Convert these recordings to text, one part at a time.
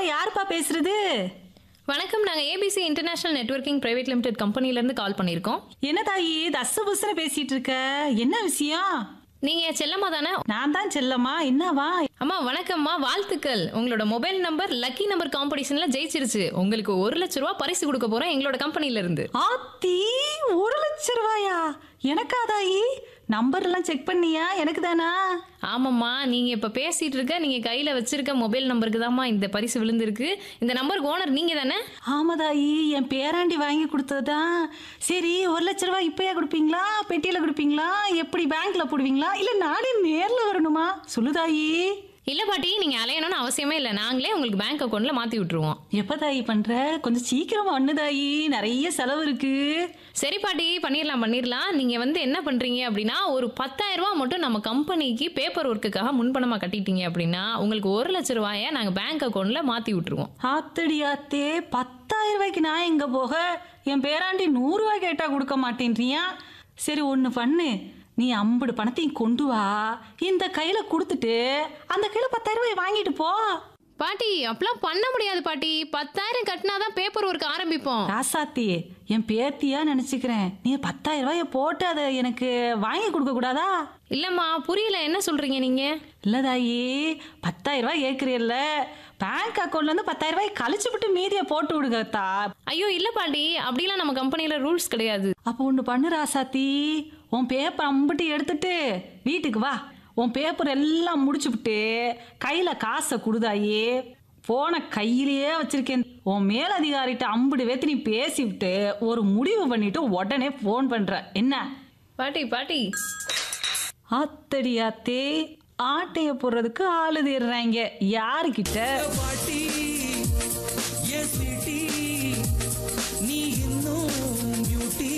யாருப்பா பேசுறது வணக்கம் நாங்க ABC International networking private limited கம்பெனில இருந்து கால் பண்ணியிருக்கோம் என்ன தாயி தச புசன பேசிட்டு இருக்க என்ன விஷயம் நீங்க செல்லம்மா தானே நான் தான் செல்லம்மா என்னவா அம்மா வணக்கம்மா வாழ்த்துக்கள் உங்களோட மொபைல் நம்பர் லக்கி நம்பர் காம்படிஷன்ல ஜெயிச்சிருச்சு உங்களுக்கு ஒரு லட்ச ரூபா பரிசு கொடுக்க போறோம் எங்களோட கம்பெனில இருந்து ஆத்தி ஒரு லட்ச ரூபாயா எனக்கா தாயி நம்பர் எல்லாம் செக் பண்ணியா எனக்கு தானா ஆமாம்மா நீங்க இப்ப பேசிட்டு இருக்க நீங்க கையில வச்சிருக்க மொபைல் நம்பருக்கு தாம்மா இந்த பரிசு விழுந்திருக்கு இந்த நம்பருக்கு ஓனர் நீங்க தானே ஆமா தாயி என் பேராண்டி வாங்கி கொடுத்ததுதான் சரி ஒரு லட்ச ரூபாய் இப்பயா கொடுப்பீங்களா பெட்டியில கொடுப்பீங்களா எப்படி பேங்க்ல போடுவீங்களா இல்ல நானே நேர்ல வரணுமா சொல்லு தாயி இல்ல பாட்டி நீங்க அலையணும்னு அவசியமே இல்ல நாங்களே உங்களுக்கு பேங்க் அக்கௌண்ட்ல மாத்தி விட்டுருவோம் எப்ப தாயி பண்ற கொஞ்சம் சீக்கிரமா ஒண்ணு தாயி நிறைய செலவு இருக்கு சரி பாட்டி பண்ணிடலாம் பண்ணிடலாம் நீங்க வந்து என்ன பண்றீங்க அப்படின்னா ஒரு பத்தாயிரம் ரூபாய் மட்டும் நம்ம கம்பெனிக்கு பேப்பர் ஒர்க்குக்காக முன்பணமா கட்டிட்டீங்க அப்படின்னா உங்களுக்கு ஒரு லட்ச ரூபாயை நாங்க பேங்க் அக்கௌண்ட்ல மாத்தி விட்டுருவோம் ஆத்தடி ஆத்தே பத்தாயிரம் ரூபாய்க்கு நான் எங்க போக என் பேராண்டி நூறு ரூபாய் கேட்டா கொடுக்க மாட்டேன்றியா சரி ஒன்று பண்ணு நீ ஐம்பது பணத்தையும் கொண்டு வா இந்த கையில கொடுத்துட்டு அந்த கையில பத்தாயிரம் ரூபாய் வாங்கிட்டு போ பாட்டி அப்பெல்லாம் பண்ண முடியாது பாட்டி பத்தாயிரம் கட்டினாதான் பேப்பர் ஒர்க் ஆரம்பிப்போம் ராசாத்தி என் பேத்தியா நினைச்சுக்கிறேன் நீ பத்தாயிரம் ரூபாய போட்டு அதை எனக்கு வாங்கி கொடுக்க கூடாதா இல்லம்மா புரியல என்ன சொல்றீங்க நீங்க இல்லதாயி பத்தாயிரம் ரூபாய் ஏற்கிறீல்ல பேங்க் அக்கௌண்ட்ல இருந்து பத்தாயிரம் ரூபாய் கழிச்சு விட்டு மீதியை போட்டு விடுங்கத்தா ஐயோ இல்ல பாட்டி அப்படிலாம் நம்ம கம்பெனில ரூல்ஸ் கிடையாது அப்போ ஒன்று பண்ணு ராசாத்தி உன் பேப்பர் அம்பிட்டு எடுத்துட்டு வீட்டுக்கு வா உன் பேப்பர் எல்லாம் முடிச்சுப்புட்டு கையில் காசை கொடுதாயி போன கையிலேயே வச்சிருக்கேன் உன் மேலதிகாரிட்ட அம்புடு வேத்து நீ பேசிவிட்டு ஒரு முடிவு பண்ணிட்டு உடனே ஃபோன் பண்ற என்ன பாட்டி பாட்டி ஆத்தடி ஆத்தே ஆட்டைய போடுறதுக்கு ஆளு தேடுறாங்க யாருக்கிட்ட பாட்டி ஏ ஸ்வீட்டி நீ இன்னும் பியூட்டி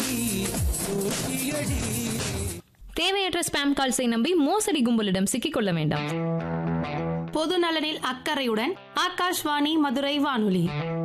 அடி தேவையற்ற ஸ்பாம் கால்ஸை நம்பி மோசடி கும்பலிடம் சிக்கிக்கொள்ள வேண்டாம் பொது நலனில் அக்கறையுடன் ஆகாஷ்வாணி மதுரை வானொலி